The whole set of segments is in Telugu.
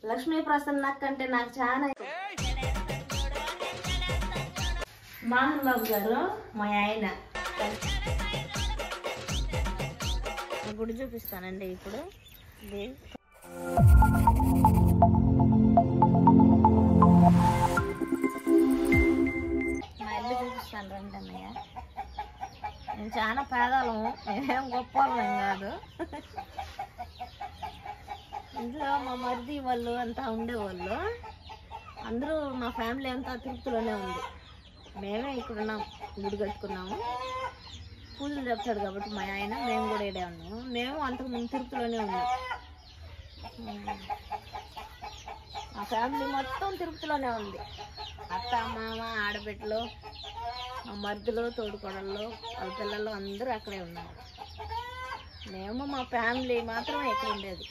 లక్ష్మీ ప్రసన్న అంటే నాకు చాలా మోహన్ బాబు గారు మా ఆయన గుడి చూపిస్తానండి ఇప్పుడు ఇది మా ఇల్లు చూపిస్తాను రండి అన్నయ్య మేము చాలా పేదలము మేమేం గొప్ప వాళ్ళం కాదు ఇంట్లో మా మరిది వాళ్ళు అంతా ఉండేవాళ్ళు అందరూ మా ఫ్యామిలీ అంతా తిరుపతిలోనే ఉంది మేమే ఇక్కడ ఉన్నాం గుడి కట్టుకున్నాము పూజలు చెప్తాడు కాబట్టి మా ఆయన మేము కూడా ఇడే ఉన్నాము మేము అంతకు ముందు తిరుపతిలోనే ఉన్నాం ఉమ్. మా ఫ్యామిలీ మొత్తం తిరుపతిలోనే ఉంది అత్త మామ ఆడబిడ్డలు మా మరుదులు తోడుకోడళ్ళు వాళ్ళ పిల్లలు అందరూ అక్కడే ఉన్నారు మేము మా ఫ్యామిలీ మాత్రమే ఇక్కడ ఉండేది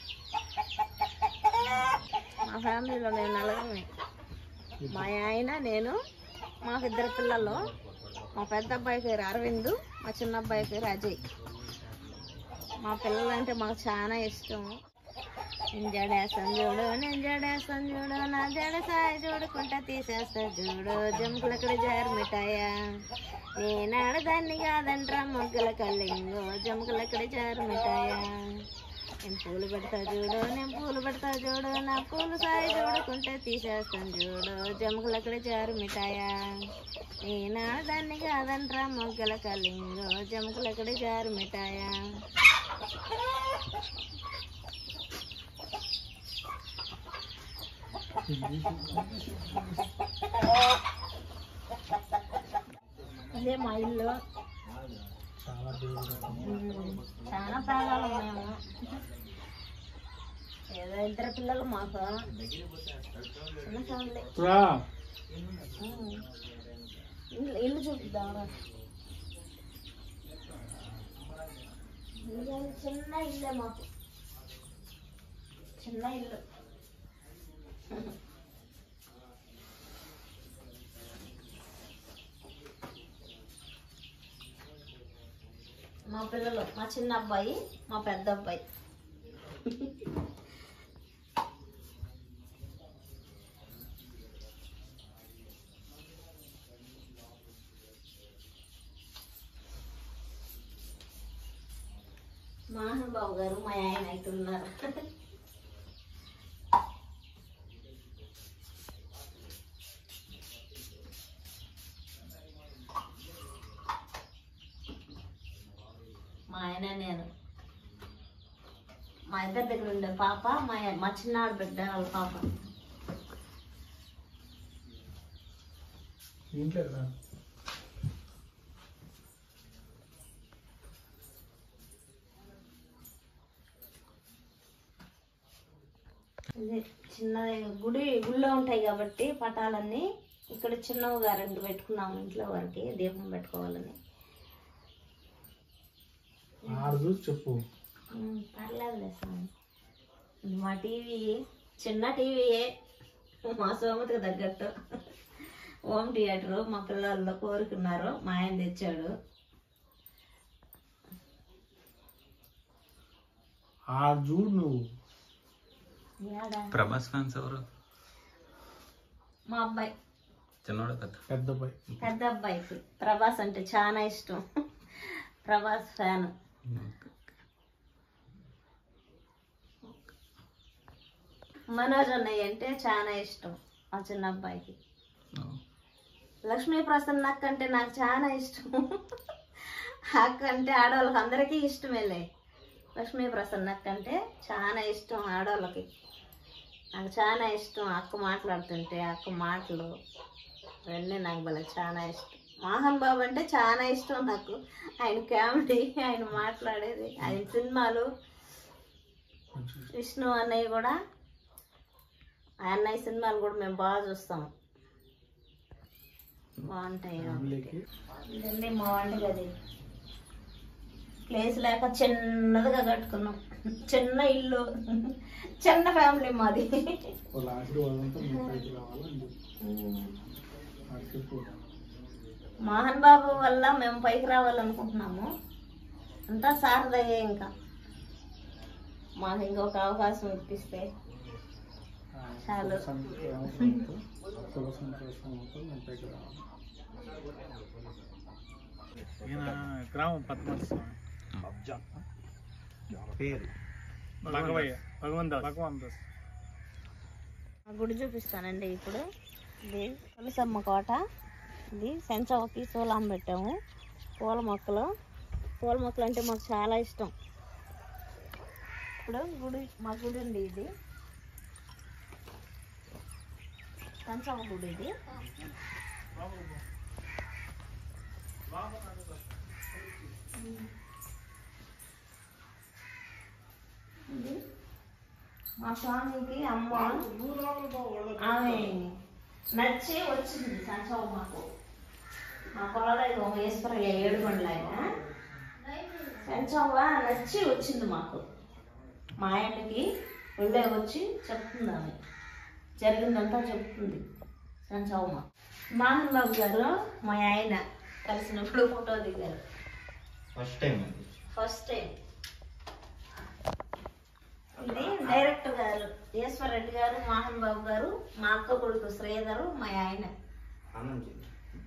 మా ఫ్యామిలీలో నేను నలుగురమే మా ఆయన నేను మాకు ఇద్దరు పిల్లలు మా పెద్ద అబ్బాయి పేరు అరవింద్ మా చిన్న అబ్బాయి పేరు అజయ్ మా పిల్లలంటే మాకు చాలా ఇష్టం నేను జడేస్తాను చూడు నేను జడేస్తాను చూడు నా జడ సాయి చూడుకుంటా తీసేస్తా చూడు జంకులక్కడ జారు మిఠాయా నేను ఆడదాన్ని కాదంట్రా మొగ్గల కళ్ళింగో జంకులక్కడ జారు మిఠాయా నేను పూలు పెడతా చూడు నేను పూలు పెడతా చూడు నా పూలు సాయి చూడుకుంటే తీసేస్తాను చూడు జంకులక్కడ జారు మిఠాయా నేను ఆడదాన్ని కాదంట్రా మొగ్గల కళ్ళింగో జంకులక్కడ జారు మిఠాయా ఇదే మా ఇల్లు ఉమ్, చాలా పేదాలు మేము ఏదో ఇద్దరు పిల్లలు మాకు చిన్న ఫ్యామిలీ ఉమ్. ఇల్లు ఇల్లు చూపిద్దాం రా. ఇల్లు చిన్న ఇల్లే మాకు చిన్న ఇల్లు మా పిల్లలు మా చిన్న అబ్బాయి మా పెద్ద అబ్బాయి మోహన్ బాబు గారు మా ఆయన అయితే ఉన్నారు మా ఆయన నేను మా ఇద్దరి దగ్గర ఉండే పాప మా మా చిన్నాడు బిడ్డ వాళ్ళ పాప ఇది చిన్నది గుడి గుళ్ళో ఉంటాయి కాబట్టి పటాలన్నీ ఇక్కడ చిన్నవిగా రెండు పెట్టుకున్నాము ఇంట్లో వారికి దీపం పెట్టుకోవాలని ఆడ చూసి చెప్పు ఉమ్, పర్లేదులే స్వామి ఇది మా టీవీ చిన్న టీవీయే మా సోమతికి తగ్గట్టు హోమ్ థియేటరు మా పిల్లల్లో కోరుకున్నారు మా ఆయన తెచ్చాడు ఆడ చూడు నువ్వు ఏడా ప్రభాస్ ఫ్యాన్స్ ఎవరు మా అబ్బాయి చిన్నోడు పెద్ద పెద్ద అబ్బాయి పెద్ద అబ్బాయికి ప్రభాస్ అంటే చాలా ఇష్టం ప్రభాస్ ఫ్యాన్ మనోజ్ అన్నయ్య అంటే చాలా ఇష్టం మా చిన్న అబ్బాయికి లక్ష్మీ ప్రసన్న అక్క అంటే నాకు చాలా ఇష్టం అక్క అంటే ఆడవాళ్ళకి అందరికీ ఇష్టమేలే లక్ష్మీ ప్రసన్న అక్క అంటే చాలా ఇష్టం ఆడవాళ్ళకి నాకు చాలా ఇష్టం అక్క మాట్లాడుతుంటే అక్క మాటలు అవన్నీ నాకు భలే చాలా ఇష్టం మోహన్ బాబు అంటే చాలా ఇష్టం నాకు ఆయన కామెడీ ఆయన మాట్లాడేది ఆయన సినిమాలు విష్ణు అన్నయ్య కూడా ఆ అన్నయ్య సినిమాలు కూడా మేము బాగా చూస్తాం బాగుంటాయి ఫ్యామిలీకి ఇదండి మా వంట గది ప్లేస్ లేక చిన్నదిగా కట్టుకున్నాం చిన్న ఇల్లు చిన్న ఫ్యామిలీ మాది వాళ్ళ ఆశీర్వాదంతో మీ పైకి రావాలని నాకు చెప్పు మోహన్ బాబు వల్ల మేము పైకి రావాలనుకుంటున్నాము అంతా శారదయ్యే ఇంకా మాకు ఇంకొక అవకాశం ఇప్పిస్తే ఆయన చాలు శుభ సంతోషంతో మేము పైకి రావాలి ఈయన గ్రామం పద్మనాభ స్వామి పేరు భగవయ్య భగవంత భగవంత ఆ గుడి చూపిస్తానండి ఇప్పుడు ఇది తులసమ్మ కోట ఇది సెంచవకి సూలం పెట్టాము పూల మొక్కలు పూల మొక్కలు అంటే మాకు చాలా ఇష్టం ఇప్పుడు గుడి మా గుడి ఉంది ఇది సెంచవ గుడి ఇది ఇది మా స్వామికి అమ్మ ఆమె నచ్చి వచ్చింది సంచవం మాకు మా కొలదైవం ఈశ్వరయ్య ఏడుకొండలు ఆయన సంచవ్వ నచ్చి వచ్చింది మాకు మా ఆయనకి వెళ్ళే వచ్చి చెప్తుంది ఆమె జరిగిందంతా చెప్తుంది సంచవ్వ మోహన్ బాబు గారు మా ఆయన కలిసినప్పుడు ఫోటో దిగారు ఫస్ట్ టైం అది ఫస్ట్ టైం ఇది డైరెక్టర్ గారు ఈశ్వర్ రెడ్డి గారు మోహన్ బాబు గారు మా అక్క కొడుకు శ్రీధరు మా ఆయన అన్నం చెప్పు.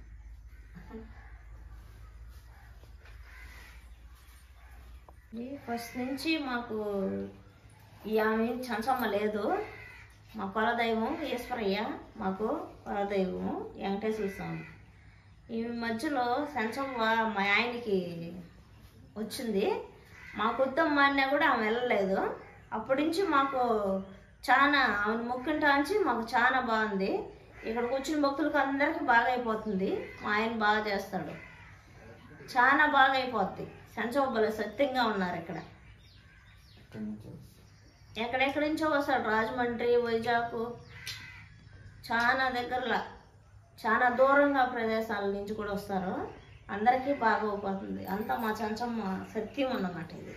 ఇది ఫస్ట్ నుంచి మాకు ఈ ఆమె చంచమ్మ లేదు మా కులదైవం ఈశ్వరయ్య మాకు కులదైవం వెంకటేశ్వర స్వామి ఈ మధ్యలో సంచమ్మ మా ఆయనకి వచ్చింది మా కొత్తమ్మ అన్న కూడా ఆమె వెళ్ళలేదు అప్పటి నుంచి మాకు చాలా ఆమెను మొక్కింటా నుంచి మాకు చాలా బాగుంది ఇక్కడికి వచ్చిన భక్తులకు అందరికీ బాగా అయిపోతుంది మా ఆయన బాగా చేస్తాడు చాలా బాగా అయిపోద్ది సంచోబ్బలు సత్యంగా ఉన్నారు ఇక్కడ ఇక్కడి నుంచి ఎక్కడెక్కడి నుంచో వస్తాడు రాజమండ్రి వైజాగ్ చాలా దగ్గరలో చాలా దూరంగా ప్రదేశాల నుంచి కూడా వస్తారు అందరికీ బాగా అయిపోతుంది అంతా మా చంచమ్మ సత్యం అన్నమాట ఇది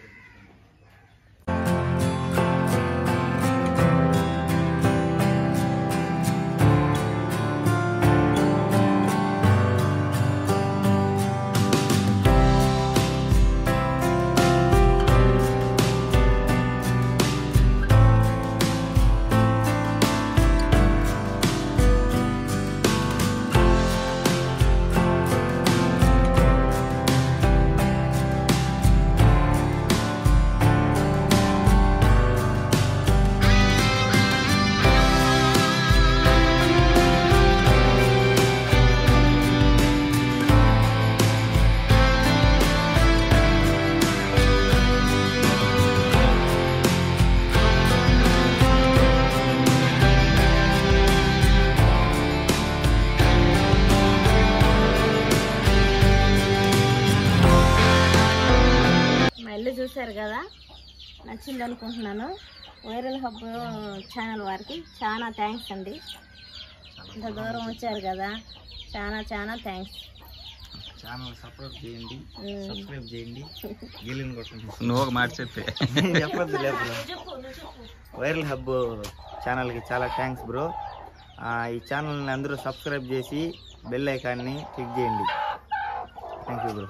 మా ఇల్లు చూశారు కదా నచ్చింది అనుకుంటున్నాను వైరల్ హబ్ ఛానల్ వారికి చాలా థ్యాంక్స్ అండి ఇంత దూరం వచ్చారు కదా చాలా చాలా థ్యాంక్స్ ఛానల్ సపోర్ట్ చేయండి సబ్స్క్రైబ్ చేయండి గీలిని కొట్టండి నువ్వు ఒక మాట చెప్పే చెప్పొద్దు లేదు వైరల్ హబ్ ఛానల్కి చాలా థ్యాంక్స్ బ్రో ఈ ఛానల్ని అందరూ సబ్స్క్రైబ్ చేసి బెల్ ఐకాన్ని క్లిక్ చేయండి థ్యాంక్ యూ బ్రో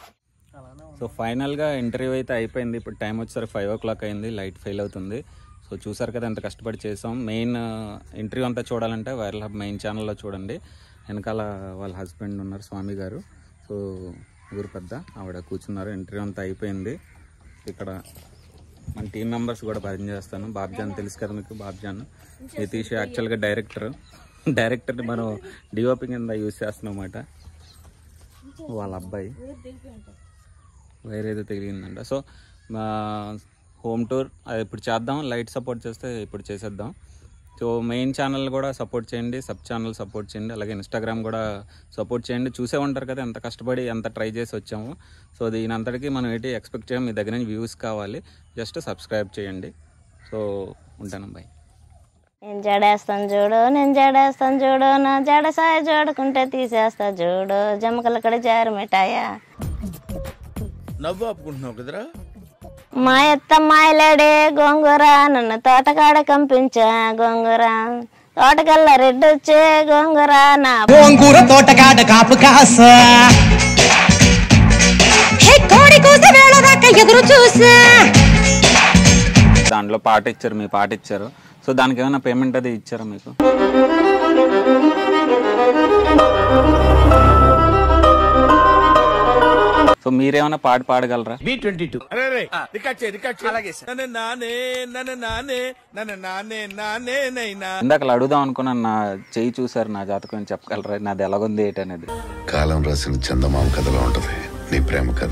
సో ఫైనల్గా ఇంటర్వ్యూ అయితే అయిపోయింది ఇప్పుడు టైం వచ్చేసరికి ఫైవ్ ఓ క్లాక్ అయింది లైట్ ఫెయిల్ అవుతుంది సో చూసారు కదా ఎంత కష్టపడి చేసాం మెయిన్ ఇంటర్వ్యూ అంతా చూడాలంటే వైరల్ హబ్ మెయిన్ ఛానల్లో చూడండి వెనకాల వాళ్ళ హస్బెండ్ ఉన్నారు స్వామి గారు సో ఊరు పెద్ద ఆవిడ కూర్చున్నారు ఇంటర్వ్యూ అంతా అయిపోయింది ఇక్కడ మన టీం మెంబర్స్ కూడా పరిచయం చేస్తాను బాబ్జాన్ తెలుసు కదా మీకు బాబ్జాన్ నితీష్ యాక్చువల్గా డైరెక్టర్ డైరెక్టర్ని మనం డిఓపి కింద యూజ్ చేస్తున్నాం అన్నమాట వాళ్ళ అబ్బాయి వేరేదో తెలియదంట సో మా హోమ్ టూర్ అది ఇప్పుడు చేద్దాం లైట్ సపోర్ట్ చేస్తే ఇప్పుడు చేసేద్దాం సో మెయిన్ ఛానల్ కూడా సపోర్ట్ చేయండి సబ్ ఛానల్ సపోర్ట్ చేయండి అలాగే ఇన్స్టాగ్రామ్ కూడా సపోర్ట్ చేయండి చూసే ఉంటారు కదా ఎంత కష్టపడి ఎంత ట్రై చేసి వచ్చాము సో దీని అంతటికీ మనం ఏంటి ఎక్స్పెక్ట్ చేయం మీ దగ్గర నుంచి వ్యూస్ కావాలి జస్ట్ సబ్స్క్రైబ్ చేయండి సో ఉంటాను బాయ్ నేను జడేస్తాను చూడు నేను జడేస్తాను చూడు నా జడ సాయ చూడకుంటే తీసేస్తా చూడు జమకలు ఇక్కడ జారు మిఠాయా నవ్వు ఆపుకుంటున్నావు కదరా మా ఎత్త మాయలాడే గోంగూర నన్ను తోటకాడ కంపించా గోంగూర తోటకల్లా రెడ్డి వచ్చే గోంగూర నా గోంగూర తోటకాడ కాపు కాసా హే కోడి కూస వేళ దాకా ఎదురు చూసా దాంట్లో పాట ఇచ్చారు మీ పాట ఇచ్చారు సో దానికి ఏమైనా పేమెంట్ అది ఇచ్చారా మీకు సో మీరేమైనా పాట పాడగలరా బి ట్వంటీ టూ అరే రే రికార్డ్ చేయి రికార్డ్ చేయి అలాగే నన్ను నానే నన్ను నానే నన్ను నానే నానే నైనా ఇందాక అడుగుదాం అనుకున్నాను నా చెయ్యి చూసారు నా జాతకం అని చెప్పగలరా నాది ఎలాగుంది ఏంటి అనేది కాలం రాసిన చందమామ కథలో ఉంటది నీ ప్రేమ కథ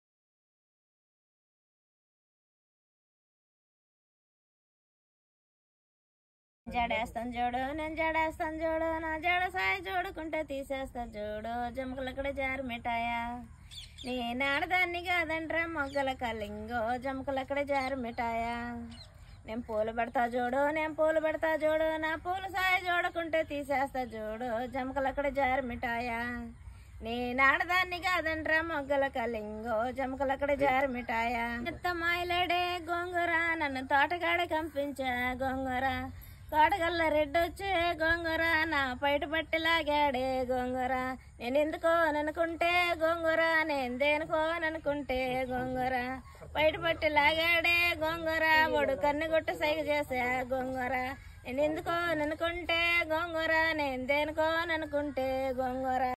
జడేస్తాను చూడు నేను జడేస్తాను చూడు నా జడ సాయి చూడుకుంటే తీసేస్తాను చూడు జమకలక్కడ జారి మిఠాయా నేను ఆడదాన్ని కాదంట్రా మొగ్గల కలింగో జమకలక్కడ జారి మిఠాయా నేను పూలు పెడతా చూడు నేను పూలు పెడతా చూడు నా పూలు సాయి చూడకుంటే తీసేస్తా చూడు జమకలక్కడ జారి మిఠాయా నేను ఆడదాన్ని కాదంట్రా మొగ్గల కలింగో జమకలక్కడ జారి మిఠాయా ఎత్త మాయలేడే గోంగూర నన్ను తోటగాడ కంపించా గోంగూర తోటగల్ల రెడ్డొచ్చే గోంగూర నా పైట పట్టి లాగాడే గోంగూర నేను ఎందుకో అనుకుంటే గోంగూర నేను దేనికో అనుకుంటే గోంగూర పైట పట్టి లాగాడే గోంగూర వాడు కన్ను కొట్టు సైగ చేసా గోంగూర నేను ఎందుకో అనుకుంటే గోంగూర నేను దేనికో అనుకుంటే గోంగూర